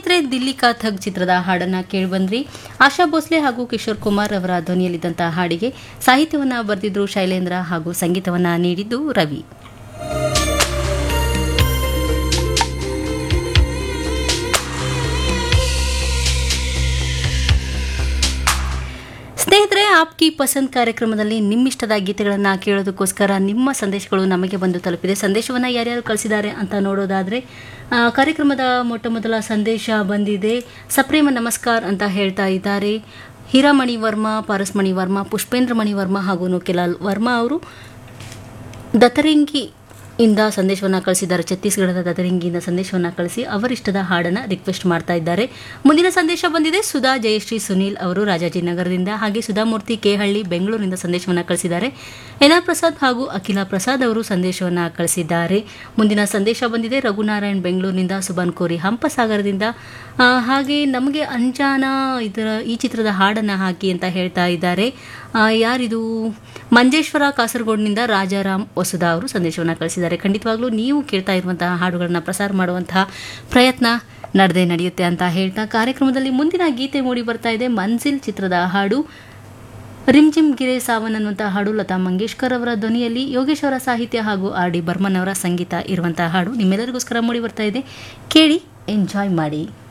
ಸ್ನೇಹಿತರೆ ದಿಲ್ಲಿ ಕಾ ಥಗ್ ಚಿತ್ರದ ಹಾಡನ್ನ ಕೇಳಿಬಂದ್ರಿ ಆಶಾ ಭೋಸ್ಲೆ ಹಾಗೂ ಕಿಶೋರ್ ಕುಮಾರ್ ಅವರ ಧ್ವನಿಯಲ್ಲಿದ್ದಂತಹ ಹಾಡಿಗೆ ಸಾಹಿತ್ಯವನ್ನ ಬರೆದಿದ್ರು ಶೈಲೇಂದ್ರ ಹಾಗೂ ಸಂಗೀತವನ್ನ ನೀಡಿದ್ದು ರವಿ ಸ್ನೇಹಿತರೆ ಆಪ್ಕಿ ಪಸಂದ್ ಕಾರ್ಯಕ್ರಮದಲ್ಲಿ ನಿಮ್ಮಿಷ್ಟದ ಗೀತೆಗಳನ್ನು ಕೇಳೋದಕ್ಕೋಸ್ಕರ ನಿಮ್ಮ ಸಂದೇಶಗಳು ನಮಗೆ ಬಂದು ತಲುಪಿದೆ ಸಂದೇಶವನ್ನು ಯಾರ್ಯಾರು ಕಳಿಸಿದ್ದಾರೆ ಅಂತ ನೋಡೋದಾದರೆ ಆ, ಕಾರ್ಯಕ್ರಮದ ಮೊಟ್ಟ ಮೊದಲ ಸಂದೇಶ ಬಂದಿದೆ ಸಪ್ರೇಮ ನಮಸ್ಕಾರ ಅಂತ ಹೇಳ್ತಾ ಇದ್ದಾರೆ ಹೀರಾಮಣಿ ವರ್ಮಾ ಪಾರಸ್ಮಣಿ ವರ್ಮಾ ಪುಷ್ಪೇಂದ್ರ ಮಣಿ ವರ್ಮಾ ಹಾಗೂ ನೂಕೆಲಾಲ್ ವರ್ಮಾ ಅವರು ದತರಿಂಗಿ ಇಂದ ಸಂದೇಶವನ್ನು ಕಳಿಸಿದ್ದಾರೆ ಛತ್ತೀಸ್ಗಢದ ದತರಿಂಗಿಯಿಂದ ಸಂದೇಶವನ್ನು ಕಳಿಸಿ ಅವರಿಷ್ಟದ ಹಾಡನ್ನು ರಿಕ್ವೆಸ್ಟ್ ಮಾಡ್ತಾ ಇದ್ದಾರೆ ಮುಂದಿನ ಸಂದೇಶ ಬಂದಿದೆ ಸುಧಾ ಜಯಶ್ರೀ ಸುನೀಲ್ ಅವರು ರಾಜಾಜಿನಗರದಿಂದ ಹಾಗೆ ಸುಧಾಮೂರ್ತಿ ಕೇಹಳ್ಳಿ ಬೆಂಗಳೂರಿನಿಂದ ಸಂದೇಶವನ್ನು ಕಳಿಸಿದ್ದಾರೆ ಎನ್ ಆರ್ ಪ್ರಸಾದ್ ಹಾಗೂ ಅಖಿಲಾ ಪ್ರಸಾದ್ ಅವರು ಸಂದೇಶವನ್ನು ಕಳಿಸಿದ್ದಾರೆ ಮುಂದಿನ ಸಂದೇಶ ಬಂದಿದೆ ರಘುನಾರಾಯಣ್ ಬೆಂಗಳೂರಿನಿಂದ ಸುಬಾನ್ ಕೋರಿ ಹಂಪಸಾಗರದಿಂದ ಆ, ಹಾಗೆ ನಮಗೆ ಅಂಜಾನ ಇದರ ಈ ಚಿತ್ರದ ಹಾಡನ್ನು ಹಾಕಿ ಅಂತ ಹೇಳ್ತಾ ಇದ್ದಾರೆ ಆ, ಯಾರಿದು ಮಂಜೇಶ್ವರ ಕಾಸರಗೋಡಿನಿಂದ ರಾಜಾರಾಮ್ ವಸುಧಾ ಅವರು ಸಂದೇಶವನ್ನು ಕಳಿಸಿದ್ದಾರೆ ಖಂಡಿತವಾಗ್ಲೂ ನೀವು ಕೇಳ್ತಾ ಇರುವಂತಹ ಹಾಡುಗಳನ್ನು ಪ್ರಸಾರ ಮಾಡುವಂತಹ ಪ್ರಯತ್ನ ನಡೆದೇ ನಡೆಯುತ್ತೆ ಅಂತ ಹೇಳ್ತಾ ಕಾರ್ಯಕ್ರಮದಲ್ಲಿ ಮುಂದಿನ ಗೀತೆ ಮೂಡಿ ಬರ್ತಾ ಇದೆ ಮಂಜಿಲ್ ಚಿತ್ರದ ಹಾಡು ರಿಮ್ಜಿಮ್ ಗಿರೆ ಸಾವನ್ ಅನ್ನುವಂತಹ ಹಾಡು ಲತಾ ಮಂಗೇಶ್ಕರ್ ಅವರ ಧ್ವನಿಯಲ್ಲಿ ಯೋಗೇಶ್ ಅವರ ಸಾಹಿತ್ಯ ಹಾಗೂ ಆರ್ ಡಿ ಬರ್ಮನ್ ಅವರ ಸಂಗೀತ ಇರುವಂತಹ ಹಾಡು ನಿಮ್ಮೆಲ್ಲರಿಗೋಸ್ಕರ ಮೂಡಿ ಬರ್ತಾ ಇದೆ ಕೇಳಿ ಎಂಜಾಯ್ ಮಾಡಿ